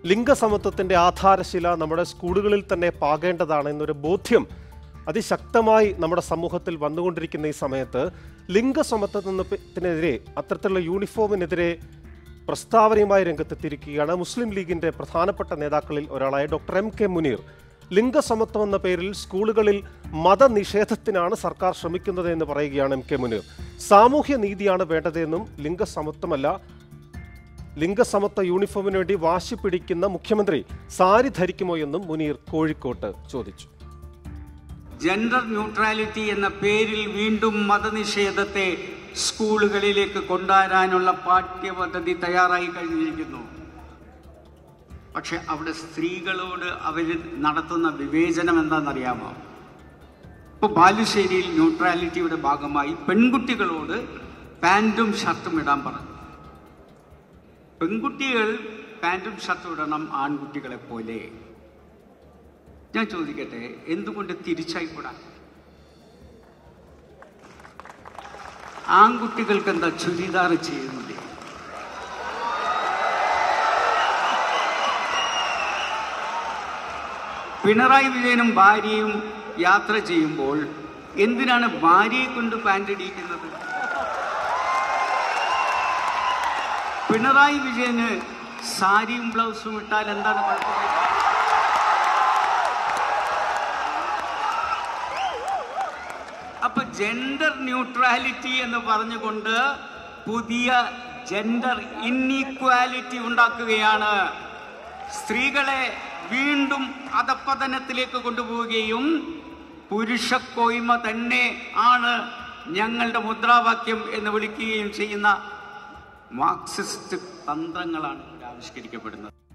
ലിംഗസമത്വത്തിന്റെ ആധാരശില നമ്മുടെ സ്കൂളുകളിൽ തന്നെ പാകേണ്ടതാണ് എന്നൊരു ബോധ്യം അതിശക്തമായി നമ്മുടെ സമൂഹത്തിൽ വന്നുകൊണ്ടിരിക്കുന്ന ഈ സമയത്ത് ലിംഗസമത്വത്തിനെതിരെ അത്തരത്തിലുള്ള യൂണിഫോമിനെതിരെ പ്രസ്താവനയുമായി രംഗത്തെത്തിയിരിക്കുകയാണ് മുസ്ലിം ലീഗിന്റെ പ്രധാനപ്പെട്ട നേതാക്കളിൽ ഒരാളായ ഡോക്ടർ എം കെ മുനീർ ലിംഗസമത്വം എന്ന പേരിൽ സ്കൂളുകളിൽ മതനിഷേധത്തിനാണ് സർക്കാർ ശ്രമിക്കുന്നത് എന്ന് പറയുകയാണ് എം കെ മുനീർ സാമൂഹ്യ നീതിയാണ് വേണ്ടതെന്നും ലിംഗസമത്വമല്ല ലിംഗസമത്വ യൂണിഫോമിന് വേണ്ടി വാശി പിടിക്കുന്ന മുഖ്യമന്ത്രി സാരി ധരിക്കുമോ എന്നും മുനീർ കോഴിക്കോട്ട് ചോദിച്ചു ജെൻഡർ ന്യൂട്രാലിറ്റി എന്ന പേരിൽ വീണ്ടും മതനിഷേധത്തെ സ്കൂളുകളിലേക്ക് കൊണ്ടുവരാനുള്ള പാഠ്യപദ്ധതി തയ്യാറായി കഴിഞ്ഞിരിക്കുന്നു പക്ഷെ അവിടെ സ്ത്രീകളോട് അവർ നടത്തുന്ന വിവേചനം എന്താണെന്നറിയാമോ ഇപ്പോൾ ബാലുശ്ശേരിയിൽ ന്യൂട്രാലിറ്റിയുടെ ഭാഗമായി പെൺകുട്ടികളോട് പാൻറ്റും ഷർട്ടും ഇടാൻ പറഞ്ഞു പെൺകുട്ടികൾ പാൻറ്റും ഷർട്ടും ഇടണം ആൺകുട്ടികളെ പോലെ ഞാൻ ചോദിക്കട്ടെ എന്തുകൊണ്ട് തിരിച്ചായിക്കൂടാ ആൺകുട്ടികൾക്ക് എന്താ ചുരിദാർ ചെയ്യുന്നില്ലേ പിണറായി വിജയനും ഭാര്യയും യാത്ര ചെയ്യുമ്പോൾ എന്തിനാണ് ഭാര്യയെ കൊണ്ട് പാൻറ് ഇടിയിക്കുന്നത് പിണറായി വിജയന് സാരിയും ബ്ലൗസും ഇട്ടാൽ എന്താണ് കുഴപ്പം അപ്പൊ ജെൻഡർ ന്യൂട്രാലിറ്റി എന്ന് പറഞ്ഞുകൊണ്ട് പുതിയ ജെൻഡർ ഇൻഈക്വാലിറ്റി ഉണ്ടാക്കുകയാണ് സ്ത്രീകളെ വീണ്ടും അധപ്പതനത്തിലേക്ക് കൊണ്ടുപോവുകയും പുരുഷക്കോയ്മ തന്നെ ആണ് ഞങ്ങളുടെ മുദ്രാവാക്യം എന്ന് വിളിക്കുകയും ചെയ്യുന്ന മാർക്സിസ്റ്റ് തന്ത്രങ്ങളാണ് ഇവിടെ ആവിഷ്കരിക്കപ്പെടുന്നത്